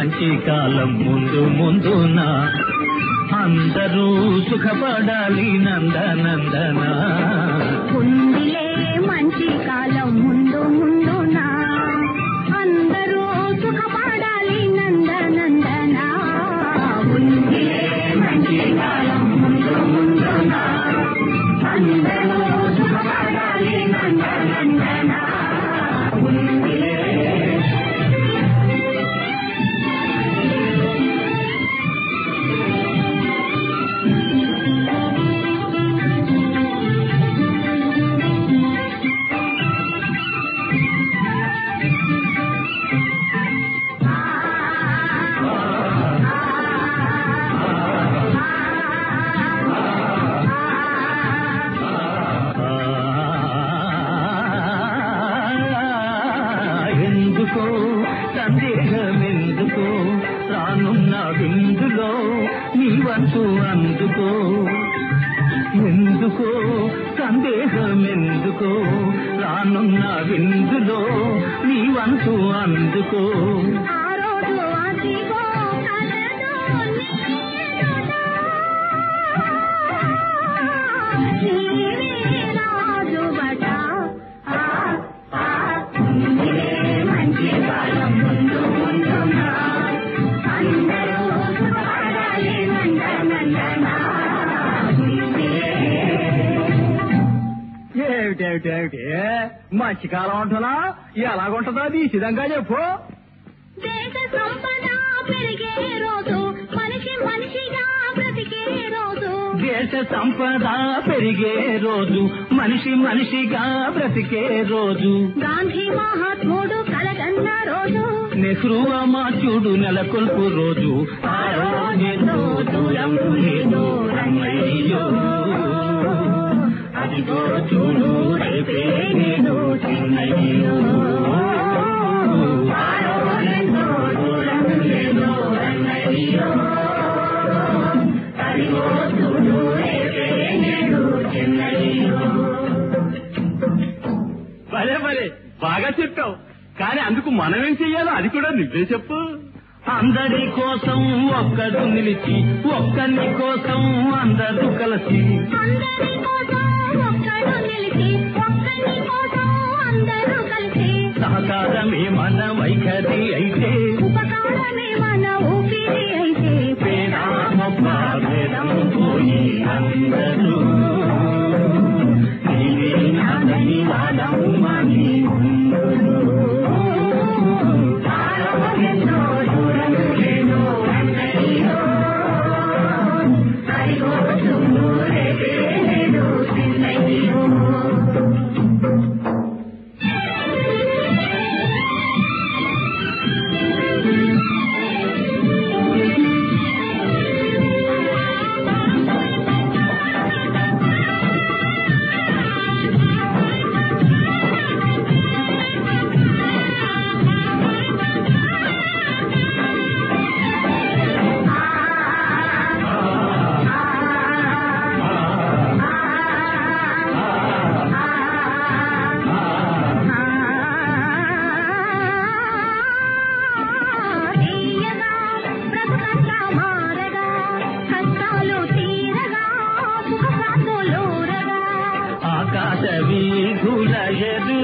మంచి కాలం ముందు ముందున అందరూ సుఖపడాలి నందనందన ఉందిలే మంచి కాలం ముందు ముందున అందరూ సుఖపడాలి నందనందన ఉందిలే మంచి కాలం ముందు ముందున అందరూ సుఖపడాలి నందనందన ఉందిలే ఎందుకో సందేహం ఎందుకో రానున్న విందులో నీ వంతు అందుకో ఎందుకో సందేహం ఎందుకో రానున్న విందులో నీ వంతు అందుకో ఆ రోజు అదిగో కలదు నీవే రాజువట. ఆ, ఆ, ఉందిలే మంచి కాలం ముందు ముందున. అందరూ సుఖపడాలి నందనందన. ఉందిలే ఏమిటేమిటేమిటి మంచి కాలం అంటున్నా ఎలాగుంటుందో అది సిద్ధంగా చెప్పు దేశ సంపద పెరిగే రోజు మనిషి మనిషిగా బ్రతికే రోజు దేశ సంపద పెరిగే రోజు మనిషి మనిషిగా బ్రతికే రోజు గాంధీ మహాత్ముడు కలగన్న రోజు నెహ్రూ అమాచుడు నెలకొల్పు రోజు ఆ రోజెంతో దూరం లేదు రమ్మయ్యో అదిగో చూడు రేపే నేను చిన్నయ్యో ఆ రోజెంతో దూరం లేదు రమ్మయ్యో అదిగో చూడు రేపే నేను చిన్నయ్యో భలే భలే బాగా చెప్పావు కానీ అందుకు మనం ఏం చెయ్యాలో అది కూడా నువ్వే చెప్పు అందరి కోసం ఒక్కడు నిలిచి ఒక్కని కోసం అందరూ కలిసి అందరి కోసం ఒక్కడు నిలిచి ఒక్కని కోసం అందరూ కలిసి సహకారమే మన వైఖరి అయితే ఉపకారమే మన ఊపిరి అయితే పేద గొప్ప భేదం పోయి అందరూ నీవే నాదని వాదం మాని ఉందురు. ఆరోగ్యంతో దూరం లేను అన్నయ్యో. అదిగో చూడు రేపే నేడు చిన్నయ్యో. తీయగా బ్రతుకంతా మారగా కష్టాలు తీరగా సుఖశాంతులూరగా ఆకాశ వీధుల ఎదు